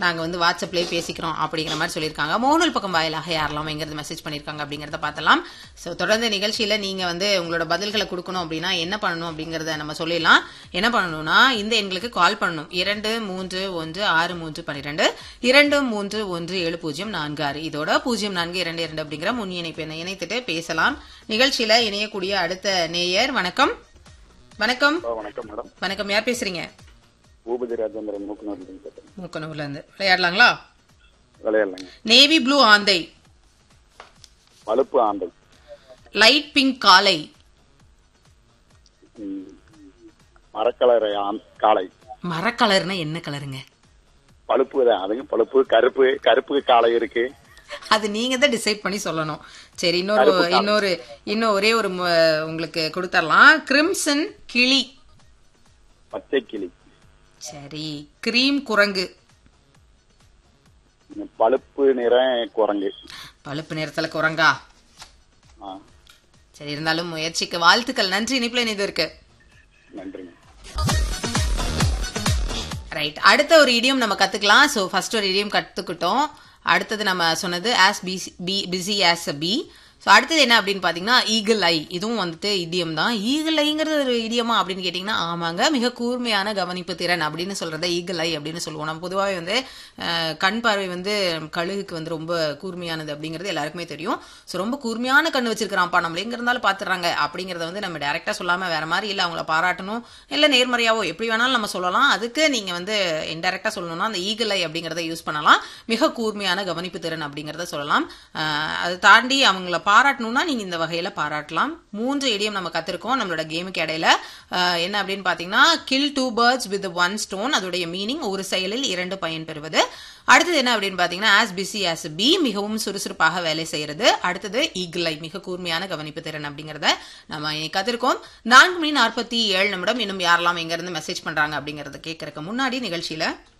நாங்க வந்து வாட்ஸ்அப்லயே பேசிக்கிறோம் அப்படிங்கிற மாதிரி சொல்லியிருக்காங்க மோனல் பக்கம் வாயிலாக யாரெல்லாம் எங்கிறது மெசேஜ் பண்ணியிருக்காங்க அப்படிங்கறத பார்த்தலாம் ஸோ தொடர்ந்து நிகழ்ச்சியில நீங்க வந்து உங்களோட பதில்களை கொடுக்கணும் அப்படின்னா என்ன பண்ணணும் அப்படிங்கறத நம்ம சொல்லிடலாம் என்ன பண்ணணும்னா இந்த எண்களுக்கு கால் பண்ணணும் இரண்டு மூன்று ஒன்று ஆறு மூன்று பன்னிரெண்டு இரண்டு மூன்று ஒன்று ஏழு பூஜ்ஜியம் நான்கு ஆறு இதோட பூஜ்ஜியம் நான்கு இரண்டு இரண்டு அப்படிங்கிற முன் இணைப்பு எண்ணை இணைத்துட்டு பேசலாம் நிகழ்ச்சியில இணையக்கூடிய அடுத்த நேயர் வணக்கம் வணக்கம் ஹலோ வணக்கம் மேடம் வணக்கம் யார் பேசுறீங்க பூபதி ராஜேந்திரன் மூக்கனூர் பேசுறேன் மூக்கனூர்ல இருந்து விளையாடலாங்களா விளையாடலைங்க நேவி ப்ளூ ஆந்தை பழுப்பு ஆண்டை லைட் பிங்க் காலை ம், மரக்கலரை ஆண்- காளை மரக்கலர்னா என்ன கலருங்க பழுப்பு தான் அதுங்க பழுப்பு கருப்பு கருப்பு காளை இருக்கு அது நீங்க தான் டிசைட் பண்ணி சொல்லணும் சரி இன்னொரு கருப்பு காலை. இன்னொரு இன்னும் ஒரே ஒரு மு- உங்களுக்கு கொடுத்துடலாம் கிரிம்சன் கிளி பச்சை கிளி சரி கிரீம் குரங்கு ம், பழுப்பு நிற குரங்கு பழுப்பு நிறத்துல குரங்கா ஆ சரி இருந்தாலும் முயற்சிக்கு வாழ்த்துக்கள் நன்றி இனிப்புல இணைந்து இருக்கு நன்றிங்க ரைட் அடுத்த ஒரு இடியம் நம்ம கத்துக்கலாம் ஸோ ஃபர்ஸ்ட் ஒரு இடியம் கத்துக்கிட்டோம் அடுத்தது நம்ம சொன்னது as bee busy as a bee so அடுத்தது என்ன அப்படின்னு பார்த்தீங்கன்னா ஈகிள் ஐ இதுவும் வந்துட்டு இடியம் தான் ஈகிள் ஐங்கிறது ஒரு இடியமா அப்படின்னு கேட்டிங்கன்னா ஆமாங்க மிக கூர்மையான கவனிப்பு திறன் அப்படின்னு சொல்றத ஈகிள் ஐ அப்படின்னு சொல்லுவோம் நம்ம பொதுவாகவே வந்து அஹ், கண் பார்வை வந்து கழுகுக்கு வந்து ரொம்ப கூர்மையானது அப்படிங்கிறது எல்லாருக்குமே தெரியும் ஸோ ரொம்ப கூர்மையான கண் வச்சிருக்கிறான்ப்பா நம்மள எங்க இருந்தாலும் பார்த்துறாங்க அப்படிங்கறத வந்து நம்ம டைரக்டா சொல்லாம வேற மாதிரி இல்லை அவங்கள பாராட்டணும் இல்லை நேர்மறையாவோ எப்படி வேணாலும் நம்ம சொல்லலாம் அதுக்கு நீங்க வந்து இன்டெரக்டா சொல்லணும்னா அந்த ஈகிள் ஐ அப்படிங்கறத யூஸ் பண்ணலாம் மிக கூர்மையான கவனிப்பு திறன் அப்படிங்கறத சொல்லலாம் அஹ், அதை தாண்டி அவங்கள பாராட்டணும்னா நீங்க இந்த வகையில பாராட்டலாம் மூன்று இடியம் நம்ம கத்திருக்கோம் நம்மளோட கேமுக்கு இடையில அஹ், என்ன அப்படின்னு பாத்தீங்கன்னா kill two birds with one stone அதோடைய மீனிங் ஒரு செயலில் இரண்டு பயன் பெறுவது அடுத்தது என்ன அப்படின்னு பாத்தீங்கன்னா ஆஸ் பிஸி ஆஸ் பி மிகவும் சுறுசுறுப்பாக வேலை செய்யறது அடுத்தது ஈகிளை மிக கூர்மையான கவனிப்பு திறன் அப்படிங்கறத நம்ம இன்னைக்கு கத்திருக்கோம் நான்கு மணி நாற்பத்தி ஏழு நிமிடம் இன்னும் யாரெல்லாம் எங்க இருந்து மெசேஜ் பண்றாங்க அப்படிங்கறத கேட்கறதுக்கு முன்னாடி நிகழ்ச்சியில